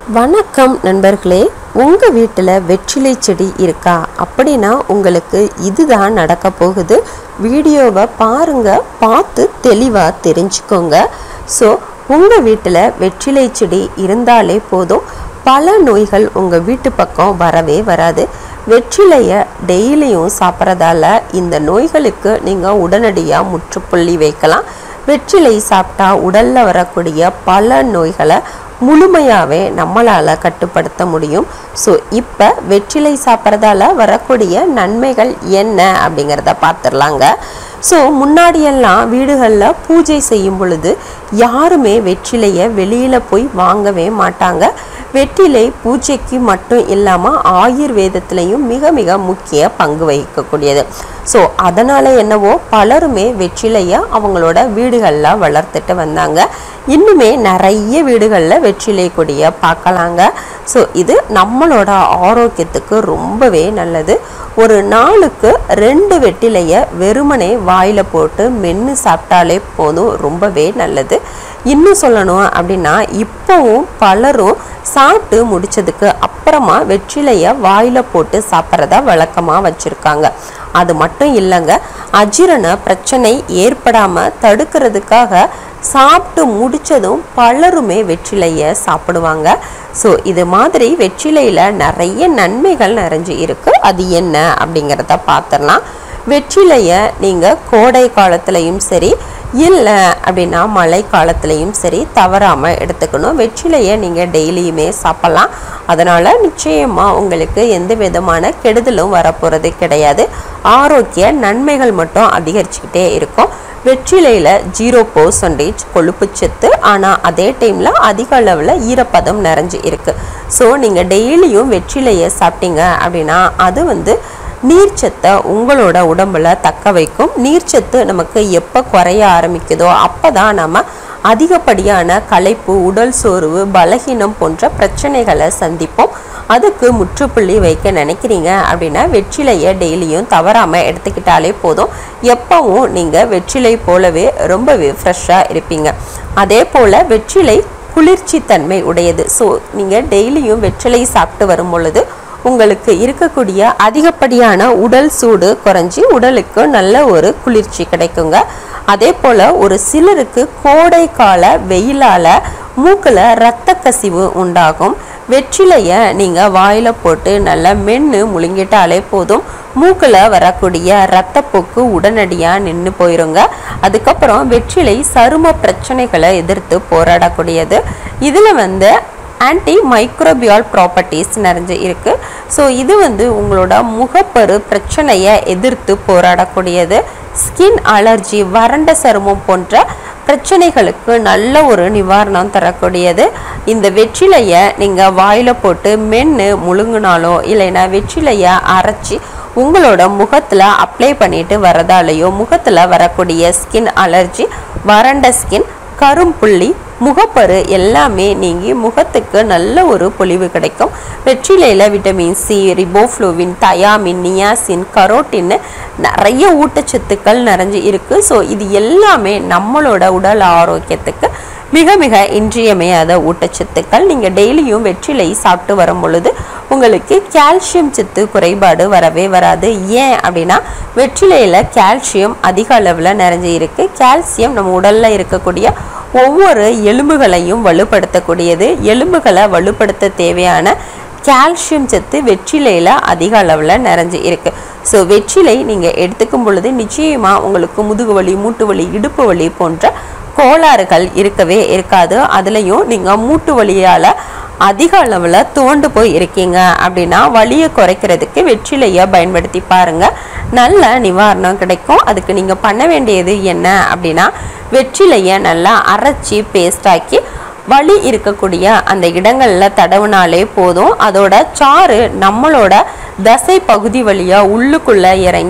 வணக்கம் நண்பர்களே உங்கள் வீட்டில் வெற்றிலை செடி இருக்கா அப்படின்னா உங்களுக்கு இதுதான் நடக்க போகுது வீடியோவை பாருங்க பார்த்து தெளிவாக தெரிஞ்சுக்கோங்க ஸோ உங்கள் வீட்டில் வெற்றிலை செடி இருந்தாலே போதும் பல நோய்கள் உங்கள் வீட்டு பக்கம் வரவே வராது வெற்றிலையை டெய்லியும் சாப்பிட்றதால இந்த நோய்களுக்கு நீங்கள் உடனடியாக முற்றுப்புள்ளி வைக்கலாம் வெற்றிலை சாப்பிட்டா உடலில் வரக்கூடிய பல நோய்களை முழுமையாகவே நம்மளால் கட்டுப்படுத்த முடியும் ஸோ இப்போ வெற்றிலை சாப்பிட்றதால வரக்கூடிய நன்மைகள் என்ன அப்படிங்கிறத பார்த்துடலாங்க ஸோ முன்னாடியெல்லாம் வீடுகளில் பூஜை செய்யும் பொழுது யாருமே வெற்றிலையை வெளியில் போய் வாங்கவே மாட்டாங்க வெற்றிலை பூஜைக்கு மட்டும் இல்லாமல் ஆயுர்வேதத்திலையும் மிக மிக முக்கிய பங்கு வகிக்கக்கூடியது ஸோ அதனால் என்னவோ பலருமே வெற்றிலையை அவங்களோட வீடுகளில் வளர்த்துட்டு வந்தாங்க இன்னுமே நிறைய வீடுகளில் வெற்றிலை கொடியை பார்க்கலாங்க ஸோ இது நம்மளோட ஆரோக்கியத்துக்கு ரொம்பவே நல்லது ஒரு நாளுக்கு ரெண்டு வெற்றிலையை வெறுமனே வாயில் போட்டு மென்று சாப்பிட்டாலே போதும் ரொம்பவே நல்லது இன்னும் சொல்லணும் அப்படின்னா இப்போவும் பலரும் சாப்பிட்டு முடிச்சதுக்கு அப்புறமா வெற்றிலையை வாயில் போட்டு சாப்பிட்றத வழக்கமாக வச்சுருக்காங்க அது மட்டும் இல்லைங்க அஜீரண பிரச்சனை ஏற்படாமல் தடுக்கிறதுக்காக சாப்பிட்டு முடிச்சதும் பலருமே வெற்றிலையை சாப்பிடுவாங்க ஸோ இது மாதிரி வெற்றிலையில் நிறைய நன்மைகள் நிறைஞ்சு இருக்கு அது என்ன அப்படிங்கிறத பார்த்துடலாம் வெற்றிலையை நீங்கள் கோடை காலத்துலேயும் சரி இல்லை அப்படின்னா மழை காலத்துலேயும் சரி தவறாமல் எடுத்துக்கணும் வெற்றிலையை நீங்கள் டெய்லியுமே சாப்பிட்லாம் அதனால் நிச்சயமாக உங்களுக்கு எந்த விதமான கெடுதலும் வரப்போகிறது கிடையாது ஆரோக்கிய நன்மைகள் மட்டும் அதிகரிச்சுக்கிட்டே இருக்கும் வெற்றிலையில் ஜீரோ பர்சன்டேஜ் கொழுப்புச்சத்து ஆனால் அதே டைமில் அதிக அளவில் ஈரப்பதம் நிறைஞ்சு இருக்குது ஸோ நீங்கள் டெய்லியும் வெற்றிலையை சாப்பிட்டீங்க அப்படின்னா அது வந்து நீர்ச்சத்தை உங்களோட உடம்புல தக்க வைக்கும் நீர்ச்சத்து நமக்கு எப்போ குறைய ஆரம்பிக்குதோ அப்போ தான் நம்ம அதிகப்படியான களைப்பு உடல் சோர்வு பலகீனம் போன்ற பிரச்சனைகளை சந்திப்போம் அதுக்கு முற்றுப்புள்ளி வைக்க நினைக்கிறீங்க அப்படின்னா வெற்றிலையை டெய்லியும் தவறாமல் எடுத்துக்கிட்டாலே போதும் எப்பவும் நீங்கள் வெற்றிலை போலவே ரொம்பவே ஃப்ரெஷ்ஷாக இருப்பீங்க அதே போல் வெற்றிலை குளிர்ச்சி தன்மை உடையது ஸோ நீங்கள் டெய்லியும் வெற்றிலை சாப்பிட்டு வரும் பொழுது உங்களுக்கு இருக்கக்கூடிய அதிகப்படியான உடல் சூடு குறைஞ்சி உடலுக்கு நல்ல ஒரு குளிர்ச்சி கிடைக்குங்க அதே போல் ஒரு சிலருக்கு கோடை கால வெயிலால் மூக்கில் இரத்த கசிவு உண்டாகும் வெற்றிலையை நீங்கள் வாயில் போட்டு நல்லா மென்று முழுங்கிட்டாலே போதும் மூக்கில் வரக்கூடிய இரத்தப்போக்கு உடனடியாக நின்று போயிருங்க அதுக்கப்புறம் வெற்றிலை சரும பிரச்சனைகளை எதிர்த்து போராடக்கூடியது இதில் வந்து ஆன்டி மைக்ரோபியால் ப்ராப்பர்ட்டிஸ் நிறைஞ்சு இருக்குது ஸோ இது வந்து உங்களோட முகப்பரு பிரச்சனையை எதிர்த்து போராடக்கூடியது ஸ்கின் அலர்ஜி வறண்ட சருமம் போன்ற பிரச்சனைகளுக்கு நல்ல ஒரு நிவாரணம் தரக்கூடியது இந்த வெற்றிலையை நீங்கள் வாயில் போட்டு மென்று முழுங்கினாலோ இல்லைன்னா வெற்றிலையை அரைச்சி உங்களோட முகத்தில் அப்ளை பண்ணிட்டு வரதாலேயோ முகத்தில் வரக்கூடிய ஸ்கின் அலர்ஜி வறண்ட ஸ்கின் கரும்புள்ளி முகப்பரு எல்லாமே நீங்கி முகத்துக்கு நல்ல ஒரு பொலிவு கிடைக்கும் வெற்றிலையில் vitamin C riboflavin thiamine niacin கரோட்டின்னு நிறைய ஊட்டச்சத்துக்கள் நிறைஞ்சு இருக்குது ஸோ இது எல்லாமே நம்மளோட உடல் ஆரோக்கியத்துக்கு மிக மிக இன்றியமையாத ஊட்டச்சத்துக்கள் நீங்கள் டெய்லியும் வெற்றிலை சாப்பிட்டு வரும் பொழுது உங்களுக்கு கால்சியம் சத்து குறைபாடு வரவே வராது ஏன் அப்படின்னா வெற்றிலையில் கால்சியம் அதிக அளவில் நிறைஞ்சு இருக்குது கால்சியம் நம்ம உடலில் இருக்கக்கூடிய ஒவ்வொரு எலும்புகளையும் வலுப்படுத்தக்கூடியது எலும்புகளை வலுப்படுத்த தேவையான கால்சியம் சத்து வெற்றிலையில் அதிக அளவில் நிறைஞ்சு இருக்குது ஸோ வெற்றிலை நீங்கள் எடுத்துக்கும் பொழுது நிச்சயமாக உங்களுக்கு முதுகு வலி மூட்டு வலி இடுப்பு வலி போன்ற கோளாறுகள் இருக்கவே இருக்காது அதுலேயும் நீங்கள் மூட்டு வலியால் அதிக அளவில் தோண்டு போய் இருக்கீங்க அப்படின்னா வலியை குறைக்கிறதுக்கு வெற்றிலையை பயன்படுத்தி பாருங்கள் நல்ல நிவாரணம் கிடைக்கும் அதுக்கு நீங்கள் பண்ண வேண்டியது என்ன அப்படின்னா வெற்றிலையை நல்லா அரைச்சி பேஸ்டாக்கி வலி இருக்கக்கூடிய அந்த இடங்களில் தடவுனாலே போதும் அதோட சாறு நம்மளோட தசை பகுதி வழியாக உள்ளுக்குள்ளே இறங்கி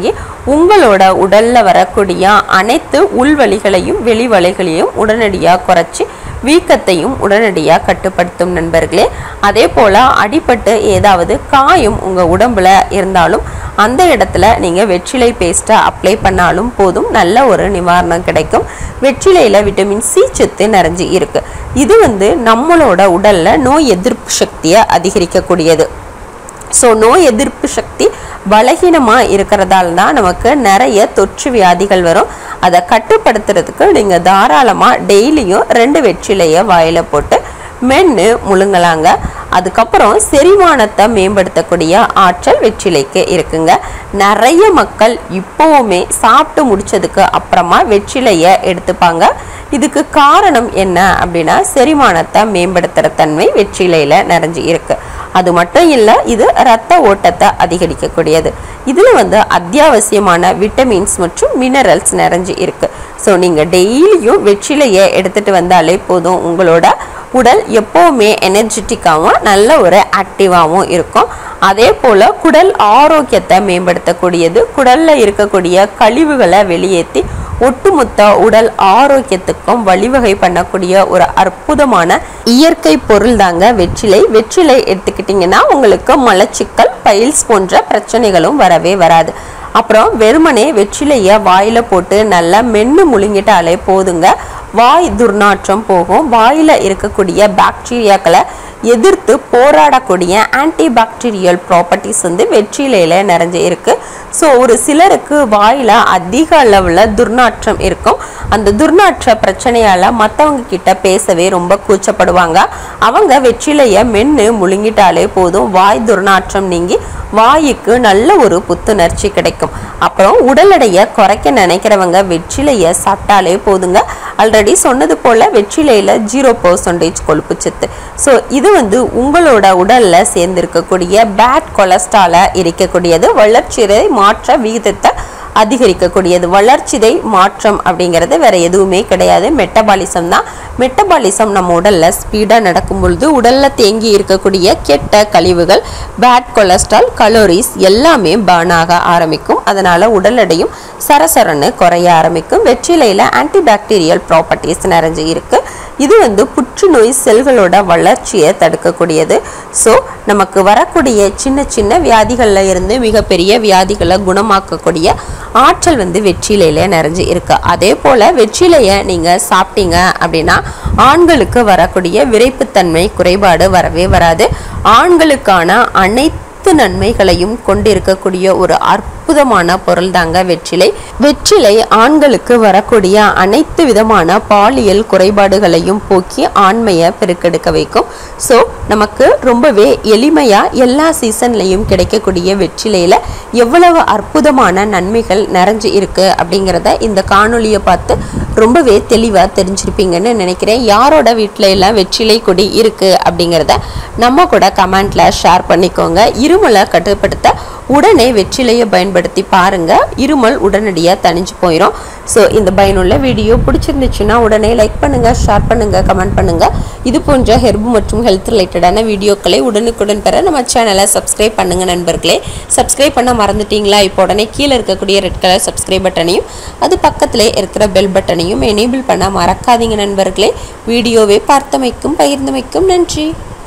உங்களோட உடல்ல வரக்கூடிய அனைத்து உள்வலிகளையும் வெளிவலிகளையும் உடனடியாக குறைச்சி வீக்கத்தையும் உடனடியாக கட்டுப்படுத்தும் நண்பர்களே அதே போல் அடிபட்டு ஏதாவது காயம் உங்கள் உடம்புல இருந்தாலும் அந்த இடத்துல நீங்கள் வெற்றிலை பேஸ்ட்டை அப்ளை பண்ணாலும் போதும் நல்ல ஒரு நிவாரணம் கிடைக்கும் வெற்றிலையில் விட்டமின் சி சத்து நிறைஞ்சு இருக்கு இது வந்து நம்மளோட உடலில் நோய் எதிர்ப்பு சக்தியை அதிகரிக்கக்கூடியது ஸோ நோய் எதிர்ப்பு சக்தி பலகீனமாக இருக்கிறதால தான் நமக்கு நிறைய தொற்று வியாதிகள் வரும் அதை கட்டுப்படுத்துறதுக்கு நீங்கள் தாராளமாக டெய்லியும் ரெண்டு வெற்றிலையை வாயில் போட்டு மென்று முழுங்கலாங்க அதுக்கப்புறம் செரிமானத்தை மேம்படுத்தக்கூடிய ஆற்றல் வெற்றிலைக்கு இருக்குங்க நிறைய மக்கள் இப்போவுமே சாப்பிட்டு முடிச்சதுக்கு அப்புறமா வெற்றிலையை எடுத்துப்பாங்க இதுக்கு காரணம் என்ன அப்படின்னா செரிமானத்தை மேம்படுத்துகிற தன்மை வெற்றிலையில் நிறைஞ்சு இருக்கு அது மட்டும் இல்லை இது ரத்த ஓட்டத்தை அதிகரிக்கக்கூடியது இதில் வந்து அத்தியாவசியமான விட்டமின்ஸ் மற்றும் மினரல்ஸ் நிறைஞ்சு இருக்கு ஸோ நீங்கள் டெய்லியும் வெற்றிலையை எடுத்துட்டு வந்தாலே போதும் உங்களோட உடல் எப்போவுமே எனர்ஜெட்டிக்காகவும் நல்ல ஒரு ஆக்டிவாகவும் இருக்கும் அதே போல் குடல் ஆரோக்கியத்தை மேம்படுத்தக்கூடியது குடலில் இருக்கக்கூடிய கழிவுகளை வெளியேற்றி ஒட்டுமொத்த உடல் ஆரோக்கியத்துக்கும் வழிவகை பண்ணக்கூடிய ஒரு அற்புதமான இயற்கை பொருள் தாங்க வெற்றிலை வெற்றிலை எடுத்துக்கிட்டிங்கன்னா உங்களுக்கு மலச்சிக்கல் பைல்ஸ் போன்ற பிரச்சனைகளும் வரவே வராது அப்புறம் வெறுமனே வெற்றிலையை வாயில போட்டு நல்லா மென்று முழுங்கிட்டாலே போதுங்க வாய் துர்நாற்றம் போகும் வாயில இருக்கக்கூடிய பாக்டீரியாக்களை எதிர்த்து போராடக்கூடிய ஆன்டி பாக்டீரியல் ப்ராப்பர்ட்டிஸ் வந்து வெற்றிலையில நிறைஞ்சு இருக்கு ஸோ ஒரு சிலருக்கு வாயில அதிக அளவில் துர்நாற்றம் இருக்கும் அந்த துர்நாற்ற பிரச்சனையால மற்றவங்க கிட்ட பேசவே ரொம்ப கூச்சப்படுவாங்க அவங்க வெற்றிலையை மென்று முழுங்கிட்டாலே போதும் வாய் துர்நாற்றம் நீங்கி வாய்க்கு நல்ல ஒரு புத்துணர்ச்சி கிடைக்கும் அப்புறம் உடல் எடையை குறைக்க நினைக்கிறவங்க வெற்றிலையை சாப்பிட்டாலே போதுங்க ஆல்ரெடி சொன்னது போல வெற்றிலையில ஜீரோ பர்சன்டேஜ் கொழுப்பு சத்து ஸோ இது வந்து உங்களோட உடல்ல சேர்ந்திருக்கக்கூடிய பேட் கொலஸ்ட்ராலை இருக்கக்கூடியது வளர்ச்சிதை மாற்ற விகிதத்தை அதிகரிக்கக்கூடியது வளர்ச்சிதை மாற்றம் அப்படிங்கிறது வேற எதுவுமே கிடையாது மெட்டபாலிசம் தான் மெட்டபாலிசம் நம்ம உடல்ல ஸ்பீடாக நடக்கும் பொழுது உடல்ல தேங்கி இருக்கக்கூடிய கெட்ட கழிவுகள் பேட் கொலஸ்ட்ரால் கலோரிஸ் எல்லாமே பர்ன் ஆக ஆரம்பிக்கும் அதனால உடல் எடையும் சரசரன்னு குறைய ஆரம்பிக்கும் வெற்றிலையில ஆன்டி பாக்டீரியல் ப்ராப்பர்ட்டிஸ் நிறைஞ்சு இருக்கு இது வந்து புற்றுநோய் செல்களோட வளர்ச்சியை தடுக்கக்கூடியது ஸோ நமக்கு வரக்கூடிய சின்ன சின்ன வியாதிகளில் இருந்து மிகப்பெரிய வியாதிகளை குணமாக்கக்கூடிய ஆற்றல் வந்து வெற்றிலையில நிறைஞ்சு இருக்கு அதே போல் வெற்றிலையை நீங்கள் சாப்பிட்டீங்க அப்படின்னா ஆண்களுக்கு வரக்கூடிய விரைப்புத்தன்மை குறைபாடு வரவே வராது ஆண்களுக்கான அனைத்து நன்மைகளையும் கொண்டிருக்கக்கூடிய ஒரு அற்புதமான பொருள் தாங்க வெற்றிலை வெற்றிலை ஆண்களுக்கு வரக்கூடிய அனைத்து விதமான பாலியல் குறைபாடுகளையும் போக்கி ஆண்மையை பெருக்கெடுக்க வைக்கும் ஸோ நமக்கு ரொம்பவே எளிமையா எல்லா சீசன்லையும் கிடைக்கக்கூடிய வெற்றிலையில எவ்வளவு அற்புதமான நன்மைகள் நிறைஞ்சு இருக்கு அப்படிங்கிறத இந்த காணொளியை பார்த்து ரொம்பவே தெளிவாக தெரிஞ்சிருப்பீங்கன்னு நினைக்கிறேன் யாரோட வீட்டில எல்லாம் வெற்றிலை கொடி இருக்கு அப்படிங்கிறத நம்ம கூட கமெண்ட்ல ஷேர் பண்ணிக்கோங்க இருமலை கட்டுப்படுத்த உடனே வெற்றிலையை பயன்படுத்தி பாருங்க இருமல் உடனடியாக தணிஞ்சு போயிடும் ஸோ இந்த பயனுள்ள வீடியோ பிடிச்சிருந்துச்சுன்னா உடனே லைக் பண்ணுங்க ஷேர் பண்ணுங்க கமெண்ட் பண்ணுங்க இது போன்ற ஹெர்பு மற்றும் ஹெல்த் ரிலேட்டடான வீடியோக்களை உடனுக்குடன் பெற நம்ம சேனலை சப்ஸ்கிரைப் பண்ணுங்க நண்பர்களே சப்ஸ்கிரைப் பண்ண மறந்துட்டீங்களா இப்போ உடனே கீழே இருக்கக்கூடிய ரெட் கலர் சப்ஸ்கிரைப் பட்டனையும் அது பக்கத்திலே இருக்கிற பெல் பட்டனையும் எனேபிள் பண்ண மறக்காதீங்க நண்பர்களே வீடியோவை பார்த்தமைக்கும் பகிர்ந்தமைக்கும் நன்றி